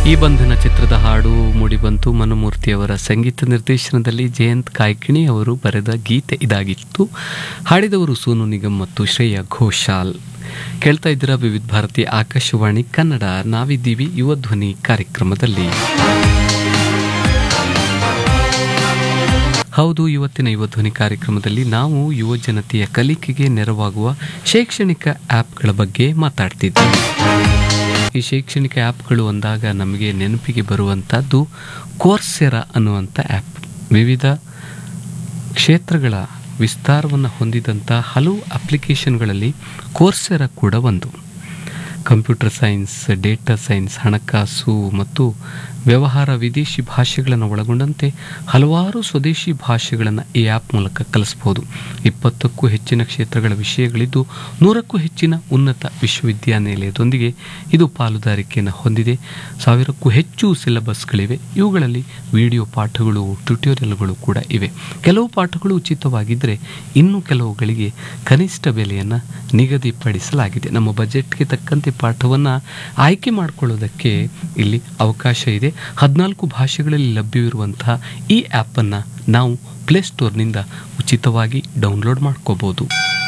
ಈ ಬಂಧನ ಚಿತ್ರದ ಹಾಡು ಮೂಡಿಬಂತು ಮನುಮೂರ್ತಿಯವರ ಸಂಗೀತ ನಿರ್ದೇಶನದಲ್ಲಿ ಜಯಂತ್ ಕಾಯ್ಕಿಣಿ ಅವರು ಬರೆದ ಗೀತೆ ಇದಾಗಿತ್ತು ಹಾಡಿದವರು ಸೋನು ನಿಗಮ್ ಮತ್ತು ಶ್ರೇಯಾ ಘೋಷಾಲ್ ಕೇಳ್ತಾ ಇದ್ದೀರಾ ವಿವಿಧ ಭಾರತಿ ಆಕಾಶವಾಣಿ ಕನ್ನಡ ನಾವಿದ್ದೀವಿ ಯುವ ಧ್ವನಿ ಕಾರ್ಯಕ್ರಮದಲ್ಲಿ ಹೌದು ಇವತ್ತಿನ ಯುವ ಧ್ವನಿ ಕಾರ್ಯಕ್ರಮದಲ್ಲಿ ನಾವು ಯುವ ಜನತೆಯ ಕಲಿಕೆಗೆ ನೆರವಾಗುವ ಶೈಕ್ಷಣಿಕ ಆ್ಯಪ್ಗಳ ಬಗ್ಗೆ ಮಾತಾಡ್ತಿದ್ದೀವಿ ಈ ಶೈಕ್ಷಣಿಕ ಆ್ಯಪ್ಗಳು ಅಂದಾಗ ನಮಗೆ ನೆನಪಿಗೆ ಬರುವಂಥದ್ದು ಕೋರ್ಸೆರ ಅನ್ನುವಂಥ ಆ್ಯಪ್ ವಿವಿಧ ಕ್ಷೇತ್ರಗಳ ವಿಸ್ತಾರವನ್ನು ಹೊಂದಿದಂಥ ಹಲವು ಅಪ್ಲಿಕೇಶನ್ಗಳಲ್ಲಿ ಕೋರ್ಸೆರ ಕೂಡ ಒಂದು ಕಂಪ್ಯೂಟರ್ ಸೈನ್ಸ್ ಡೇಟಾ ಸೈನ್ಸ್ ಹಣಕಾಸು ಮತ್ತು ವ್ಯವಹಾರ ವಿದೇಶಿ ಭಾಷೆಗಳನ್ನು ಒಳಗೊಂಡಂತೆ ಹಲವಾರು ಸ್ವದೇಶಿ ಭಾಷೆಗಳನ್ನು ಈ ಆ್ಯಪ್ ಮೂಲಕ ಕಲಿಸ್ಬೋದು ಇಪ್ಪತ್ತಕ್ಕೂ ಹೆಚ್ಚಿನ ಕ್ಷೇತ್ರಗಳ ವಿಷಯಗಳಿದ್ದು ನೂರಕ್ಕೂ ಹೆಚ್ಚಿನ ಉನ್ನತ ವಿಶ್ವವಿದ್ಯಾನಿಲಯದೊಂದಿಗೆ ಇದು ಪಾಲುದಾರಿಕೆಯನ್ನು ಹೊಂದಿದೆ ಸಾವಿರಕ್ಕೂ ಹೆಚ್ಚು ಸಿಲೆಬಸ್ಗಳಿವೆ ಇವುಗಳಲ್ಲಿ ವಿಡಿಯೋ ಪಾಠಗಳು ಟ್ಯುಟೋರಿಯಲ್ಗಳು ಕೂಡ ಇವೆ ಕೆಲವು ಪಾಠಗಳು ಉಚಿತವಾಗಿದ್ದರೆ ಇನ್ನು ಕೆಲವುಗಳಿಗೆ ಕನಿಷ್ಠ ಬೆಲೆಯನ್ನು ನಿಗದಿಪಡಿಸಲಾಗಿದೆ ನಮ್ಮ ಬಜೆಟ್ಗೆ ತಕ್ಕಂತೆ ಪಾಠವನ್ನು ಆಯ್ಕೆ ಮಾಡಿಕೊಳ್ಳೋದಕ್ಕೆ ಇಲ್ಲಿ ಅವಕಾಶ ಇದೆ ಹದಿನಾಲ್ಕು ಭಾಷೆಗಳಲ್ಲಿ ಲಭ್ಯವಿರುವಂತಹ ಈ ಆ್ಯಪನ್ನು ನಾವು ಪ್ಲೇಸ್ಟೋರ್ನಿಂದ ಉಚಿತವಾಗಿ ಡೌನ್ಲೋಡ್ ಮಾಡ್ಕೋಬೋದು